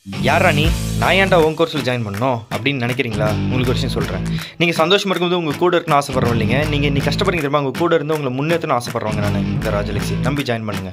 யாரா நீ நான் ஏன்டா உன் கோர்ஸில் ஜாயின் பண்ணணும் அப்படின்னு நினைக்கிறீங்களா உங்களுக்கு ஒரு விஷயம் சொல்கிறேன் நீங்கள் சந்தோஷமாக இருக்கும்போது உங்கள் கூட இருக்கணும்னு ஆசைப்படுறோம் இல்லைங்க நீங்கள் நீ கஷ்டப்படுறீங்க தெரியுமா உங்கள் கூட இருந்து உங்களை முன்னேற்றணும் ஆசைப்படுறவங்க நான் இந்த ராஜலட்சி நம்பி ஜாயின் பண்ணுங்கள்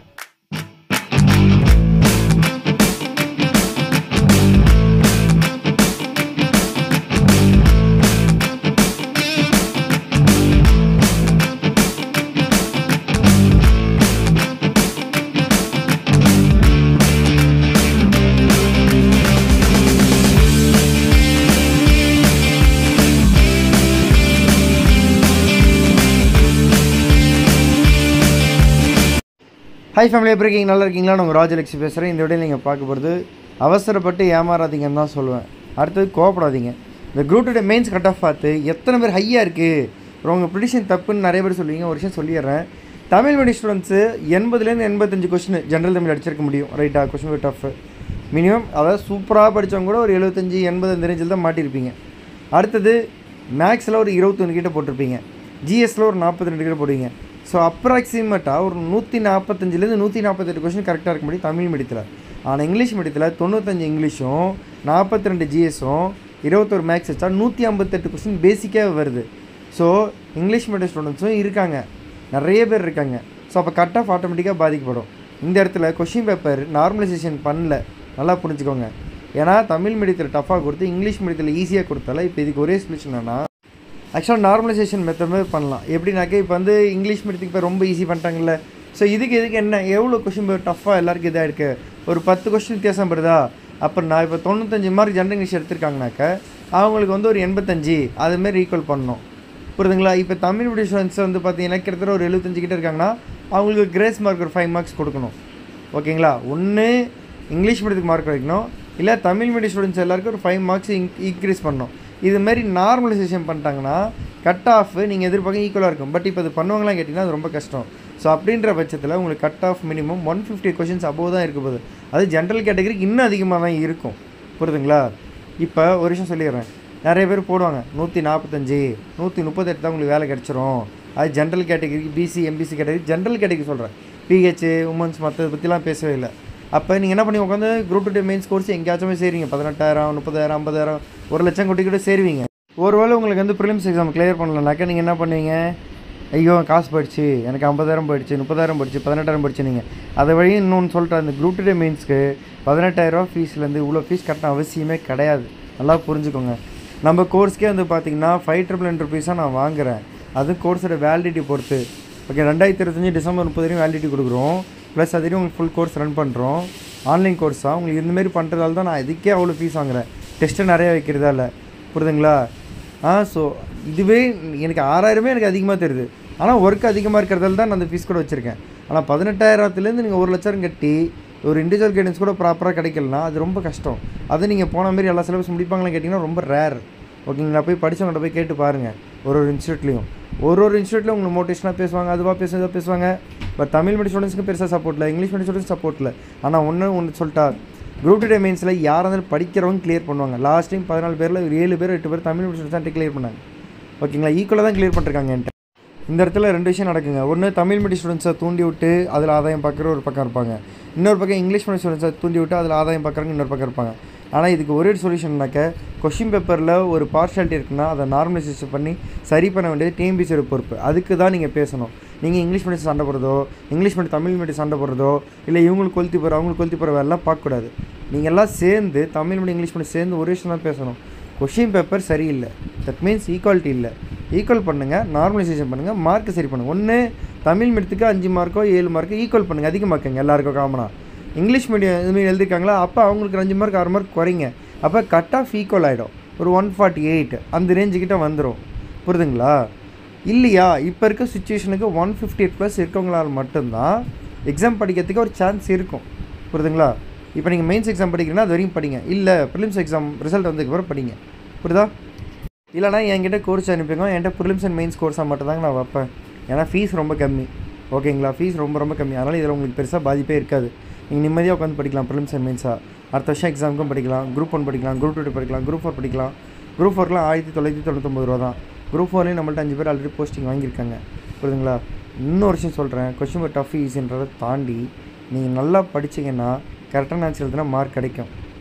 ஹாய் ஃபேமிலி எப்படி இருக்கீங்க நல்லா இருக்கீங்களா நான் உங்கள் ராஜலட்சுமி பேசுகிறேன் இந்த வீடியோ நீங்கள் பார்க்க போகிறது அவசரப்பட்டு ஏமாறாதீங்கன்னு தான் சொல்லுவேன் அடுத்தது கோவப்படாதீங்க இந்த group two mains cut off பார்த்து எத்தனை பேர் ஹையாக இருக்குது உங்கள் ப்ரிடிஷன் தப்புன்னு நிறைய பேர் சொல்லுவீங்க ஒரு விஷயம் சொல்லிடுறேன் தமிழ் மீடியம் ஸ்டூடெண்ட்ஸு எண்பதுலேருந்து எண்பத்தஞ்சு கொஸ்டின் ஜென்ரல் தமிழ் அடிச்சிருக்க முடியும் ரைட்டா கொஸ்டின் டஃப் மினிமம் அதாவது சூப்பராக படித்தவங்க கூட ஒரு எழுபத்தஞ்சி எண்பது அந்த ரேஞ்சில் தான் மாட்டியிருப்பீங்க அடுத்தது மேக்ஸில் ஒரு இருபத்தொன்று கிட்ட போட்டிருப்பீங்க ஜிஎஸ்சில் ஒரு நாற்பத்தி ரெண்டு கிட்ட போடுவீங்க ஸோ அப்ராக்சிமேட்டாக ஒரு நூற்றி நாற்பத்தஞ்சிலேருந்து நூற்றி நாற்பத்தெட்டு கொஸ்டின் கரெக்டாக இருக்க முடியும் தமிழ் மீடியத்தில் ஆனால் இங்கிலீஷ் மீடியத்தில் தொண்ணூத்தஞ்சு இங்கிலீஷும் நாற்பத்தி ரெண்டு ஜிஎஸும் இருபத்தொரு மேக்ஸ் வச்சா நூற்றி ஐம்பத்தெட்டு கொஸ்டின் பேசிக்காக வருது ஸோ இங்கிலீஷ் மீடியம் ஸ்டூடெண்ட்ஸும் இருக்காங்க நிறைய பேர் இருக்காங்க ஸோ அப்போ கட் ஆஃப் ஆட்டோமேட்டிக்காக பாதிக்கப்படும் இந்த இடத்துல கொஷின் பேப்பர் நார்மலைசேஷன் பண்ணல நல்லா புரிஞ்சுக்கோங்க ஏன்னா தமிழ் மீடியத்தில் டஃப்பாக கொடுத்து இங்கிலீஷ் மீடியத்தில் ஈஸியாக கொடுத்தால இப்போ இதுக்கு ஒரே சொல்யூஷன் என்னன்னா ஆக்சுவலாக நார்மலைசேஷன் மெத்தமே பண்ணலாம் எப்படின்னாக்க இப்போ வந்து இங்கிலீஷ் மீடியத்துக்கு இப்போ ரொம்ப ஈஸி பண்ணிட்டாங்கல்ல ஸோ இதுக்கு இதுக்கு என்ன எவ்வளோ கொஷின் பேப்பர் டஃப்பாக எல்லாருக்கும் இதாக இருக்குது ஒரு பத்து கொஸ்டின் வித்தியாசம் வருதா அப்போ நான் இப்போ தொண்ணூத்தஞ்சு மார்க் ஜென்ரல் இங்கிலீஷ் எடுத்திருக்காங்கனாக்க அவங்களுக்கு வந்து ஒரு எண்பத்தஞ்சு அதுமாரி ஈக்குவல் பண்ணணும் புரியுதுங்களா இப்போ தமிழ் மீடியம் ஸ்டூடெண்ட்ஸ் வந்து பார்த்தீங்கன்னா கிட்டத்தட்ட ஒரு எழுபத்தஞ்சு கிட்ட இருக்காங்கன்னா அவங்களுக்கு கிரேஸ் மார்க் ஒரு ஃபைவ் மார்க்ஸ் கொடுக்கணும் ஓகேங்களா ஒன்று இங்கிலீஷ் மீடியத்துக்கு மார்க் வைக்கணும் இல்லை தமிழ் மீடியம் ஸ்டூடெண்ட்ஸ் எல்லாருக்கும் ஒரு ஃபைவ் மார்க்ஸ் இன் இன்க்ரீஸ் பண்ணணும் இது மாதிரி நார்மலைசேஷன் பண்ணிட்டாங்கன்னா கட் ஆஃப் நீங்கள் எதிர்பார்க்க ஈக்குவலாக இருக்கும் பட் இப்போ இது பண்ணுவாங்களாம் கேட்டிங்கன்னா அது ரொம்ப கஷ்டம் ஸோ அப்படின்ற பட்சத்தில் உங்களுக்கு cut off minimum one fifty questions above தான் இருக்க போகுது அது ஜென்ரல் கேட்டகரிக்கு இன்னும் அதிகமாக தான் இருக்கும் புரியுதுங்களா இப்போ ஒரு விஷயம் சொல்லிடுறேன் நிறைய பேர் போடுவாங்க நூற்றி நாற்பத்தஞ்சு நூற்றி முப்பத்தெட்டு தான் உங்களுக்கு வேலை கிடச்சிரும் அது ஜென்ரல் கேட்டகரிக்கு BC MBC category general category சொல்கிறேன் பிஹெச் உமன்ஸ் மற்றதை பற்றிலாம் பேசவே இல்லை அப்போ நீங்கள் என்ன பண்ணி உட்காந்து குரூப் டூ மெயின்ஸ் கோர்ஸ் எங்கேயாச்சும் போய் சேருவீங்க பதினெட்டாயிரம் முப்பதாயிரம் ஐம்பதாயிரம் ஒரு லட்சம் கொட்டி கூட சேருவீங்க ஒருவேளை உங்களுக்கு வந்து ப்ரிலிம்ஸ் எக்ஸாம் கிளியர் பண்ணலனாக்கா நீங்கள் என்ன பண்ணுவீங்க ஐயோ காசு போயிடுச்சு எனக்கு ஐம்பதாயிரம் போயிடுச்சு முப்பதாயிரம் போயிடுச்சு பதினெட்டாயிரம் போயிடுச்சு நீங்கள் அதை வழி இன்னொன்று சொல்லிட்டு அந்த குரூப் டூ மெயின்ஸ்க்கு பதினெட்டாயிரரூவா ஃபீஸ்லேருந்து இவ்வளோ ஃபீஸ் கட்டணும் அவசியமே கிடையாது நல்லா புரிஞ்சுக்கோங்க நம்ம கோர்ஸ்க்கே வந்து பார்த்தீங்கன்னா ஃபைவ் ட்ரிபிள் ஹண்ட்ரட் ருபீஸாக நான் வாங்குறேன் அது கோர்ஸோட வேலிடிட்டி பொறுத்து ஓகே ரெண்டாயிரத்தி இருபத்தஞ்சி டிசம்பர் முப்பது வரையும் வேலிடிட்டி கொடுக்குறோம் ப்ளஸ் அது வரையும் உங்களுக்கு ஃபுல் கோர்ஸ் ரன் பண்ணுறோம் ஆன்லைன் கோர்ஸாக உங்களுக்கு இந்தமாரி பண்ணுறதால தான் நான் இதுக்கே அவ்வளோ ஃபீஸ் வாங்குறேன் டெஸ்ட்டு நிறையா வைக்கிறதா இல்லை புரியுதுங்களா ஆ ஸோ இதுவே எனக்கு ஆறாயிரமே எனக்கு அதிகமாக தெரியுது ஆனால் ஒர்க் அதிகமாக இருக்கிறதால தான் நான் அந்த ஃபீஸ் கூட வச்சுருக்கேன் ஆனால் பதினெட்டாயிரத்துலேருந்து நீங்கள் ஒரு லட்சம் கட்டி ஒரு இண்டிவிஜுவல் கைடன்ஸ் கூட ப்ராப்பராக கிடைக்கலனா அது ரொம்ப கஷ்டம் அதை நீங்கள் போன மாதிரி எல்லா சிலபஸ் முடிப்பாங்களான்னு கேட்டிங்கன்னா ரொம்ப ரேர் ஓகேங்களா போய் படித்தவங்கள்ட்ட போய் கேட்டு பாருங்கள் ஒரு ஒரு இன்ஸ்டியூட்லேயும் ஒரு ஒரு இன்ஸ்டியூட்டில் உங்களுக்கு மோட்டிவேஷனாக பேசுவாங்க அதுவாக பேச இதாக பேசுவாங்க பட் தமிழ் மீடியம் ஸ்டூடெண்ட்ஸ்க்கு பெருசாக சப்போர்ட் இல்லை இங்கிலீஷ் மீடியம் ஸ்டூடெண்ட்ஸ் சப்போர்ட் இல்லை ஆனால் ஒன்று ஒன்று சொல்லிட்டா குரூப் டூ டே மெயின்ஸில் யாராக இருந்தாலும் படிக்கிறவங்க கிளியர் பண்ணுவாங்க லாஸ்ட் டைம் பதினாலு பேரில் ஒரு ஏழு பேர் எட்டு பேர் தமிழ் மீடியம் ஸ்டூடெண்ட்ஸ் தான் கிளியர் பண்ணாங்க ஓகேங்களா ஈக்குவலாக தான் கிளியர் பண்ணிருக்காங்க என்கிட்ட இந்த இடத்துல ரெண்டு விஷயம் நடக்குங்க ஒன்று தமிழ் மீடியம் ஸ்டூடெண்ட்ஸை தூண்டி விட்டு அதில் ஆதாயம் பார்க்குற ஒரு பக்கம் இருப்பாங்க இன்னொரு பக்கம் இங்கிலீஷ் மீடியம் ஸ்டூடெண்ட்ஸை தூண்டி விட்டு அதில் ஆதாயம் பார்க்குறவங்க இன்னொரு பக்கம் இருப்பாங்க ஆனால் இதுக்கு ஒரே சொல்யூஷன்னாக்க கொஷின் பேப்பரில் ஒரு பார்ஷாலிட்டி இருக்குன்னா அதை நார்மலைசேஷன் பண்ணி சரி பண்ண வேண்டியது டிஎம்பிசியோட பொறுப்பு அதுக்கு தான் நீங்கள் பேசணும் நீங்கள் இங்கிலீஷ் மீடியம் சண்டை போடுறதோ இங்கிலீஷ் மீடியம் தமிழ் மீடியம் சண்டை போடுறதோ இல்லை இவங்களுக்கு கொளுத்தி போகிற அவங்களுக்கு கொளுத்தி போகிற வேலைலாம் பார்க்கக்கூடாது நீங்கள் எல்லாம் சேர்ந்து தமிழ் மீடியம் இங்கிலீஷ் மீடியம் சேர்ந்து ஒரே விஷயம் தான் பேசணும் கொஷின் பேப்பர் சரியில்லை தட் மீன்ஸ் ஈக்குவாலிட்டி இல்லை ஈக்குவல் பண்ணுங்கள் நார்மலைசேஷன் பண்ணுங்கள் மார்க் சரி பண்ணுங்கள் ஒன்று தமிழ் மீடியத்துக்கு அஞ்சு மார்க்கோ ஏழு மார்க்கோ ஈக்குவல் பண்ணுங்கள் அதிகமாக்குங்க எல்லாருக்கும் காமனாக இங்கிலீஷ் மீடியம் இதுமாரி எழுதிருக்காங்களா அப்போ அவங்களுக்கு அஞ்சு மார்க் ஆறு மார்க் குறைங்க அப்போ கட் ஆஃப் ஈக்குவல் ஆகிடும் ஒரு ஒன் ஃபார்ட்டி எயிட் அந்த ரேஞ்சுக்கிட்ட வந்துடும் புரியுதுங்களா இல்லையா இப்போ இருக்க சுச்சுவேஷனுக்கு ஒன் ஃபிஃப்டி எயிட் ப்ளஸ் இருக்கவங்களால் மட்டும்தான் எக்ஸாம் படிக்கிறதுக்கு ஒரு சான்ஸ் இருக்கும் புரியுதுங்களா இப்போ நீங்கள் மெயின்ஸ் எக்ஸாம் படிக்கிறீங்கன்னா அது வரைக்கும் படிங்க இல்லை ப்ரிலிம்ஸ் எக்ஸாம் ரிசல்ட் வந்ததுக்கப்புறம் படிங்க புரியுதா இல்லைனா என்கிட்ட கோர்ஸ் அனுப்பிங்க என்கிட்ட ப்ரிலிம்ஸ் அண்ட் மெயின்ஸ் கோர்ஸாக மட்டும் தாங்க நான் வைப்பேன் ஏன்னா ஃபீஸ் ரொம்ப கம்மி ஓகேங்களா ஃபீஸ் ரொம்ப ரொம்ப கம்மி அதனால் இதில் உங்களுக்கு பெருசாக பாதிப்பே இருக்காது நீங்கள் நிம்மதியாக உட்காந்து படிக்கலாம் ப்ரிலிம்ஸ் அண்ட் மெயின்ஸாக அடுத்த வருஷம் எக்ஸாமுக்கும் படிக்கலாம் குரூப் ஒன் படிக்கலாம் குரூப் டூ படிக்கலாம் குரூப் ஃபோர் படிக்கலாம் குரூப் ஃபோர்லாம் ஆயிரத்தி தொள்ளாயிரத்தி தொண்ணூத்தொம்பது ரூபா தான் குரூப் ஃபோர்லேயும் நம்மள்ட்ட அஞ்சு பேர் ஆல்ரெடி போஸ்டிங் வாங்கியிருக்காங்க புரியுதுங்களா இன்னொரு விஷயம் சொல்கிறேன் கொஷின் பேர் டஃப் ஈஸின்றதை தாண்டி நீங்கள் நல்லா படிச்சீங்கன்னா கரெக்டான ஆன்சர் எழுதுனா மார்க் கிடைக்கும்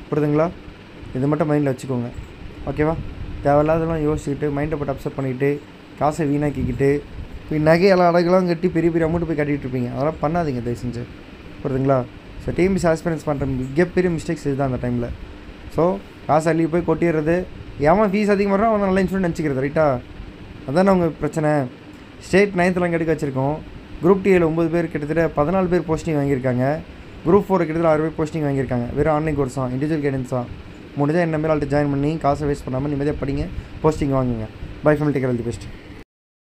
புரியுதுங்களா இது மட்டும் மைண்டில் வச்சுக்கோங்க ஓகேவா தேவையில்லாதெல்லாம் யோசிச்சுக்கிட்டு மைண்டை போட்டு அப்செட் பண்ணிக்கிட்டு காசை வீணாக்கிக்கிட்டு இப்போ நகையெல்லாம் அடகெல்லாம் கட்டி பெரிய பெரிய அமௌண்ட் போய் கட்டிகிட்டு இருப்பீங்க அதெல்லாம் பண்ணாதீங்க தயவு செஞ்சு புரியுதுங்களா ஸோ டிஎம்பிசி ஆஸ்பிரன்ஸ் பண்ணுற மிகப்பெரிய மிஸ்டேக்ஸ் இதுதான் அந்த டைமில் ஸோ காசு அள்ளி போய் கொட்டிடுறது ஏன் ஃபீஸ் அதிகமாக வரும் அவன் நல்லா இன்சூரன்ஸ் நினச்சிக்கிறது ரைட்டா அதானே அவங்க பிரச்சனை ஸ்டேட் நைன்த்துலாம் எடுக்க வச்சுருக்கோம் குரூப் டிஏல ஒம்பது பேர் கிட்டத்தட்ட பதினாலு பேர் போஸ்டிங் வாங்கியிருக்காங்க குரூப் ஃபோர் கிட்டத்தட்ட ஆறு பேர் போஸ்டிங் வாங்கியிருக்காங்க வெறும் ஆன்லைன் கோர்ஸ் தான் இண்டிவிஜுவல் கைடன்ஸ் தான் முடிஞ்சால் என்ன மேலே ஜாயின் பண்ணி காசை வேஸ்ட் பண்ணாமல் நிம்மதியாக படிங்க போஸ்டிங் வாங்குங்க பை ஃபேமிலி டேக்கர் பெஸ்ட்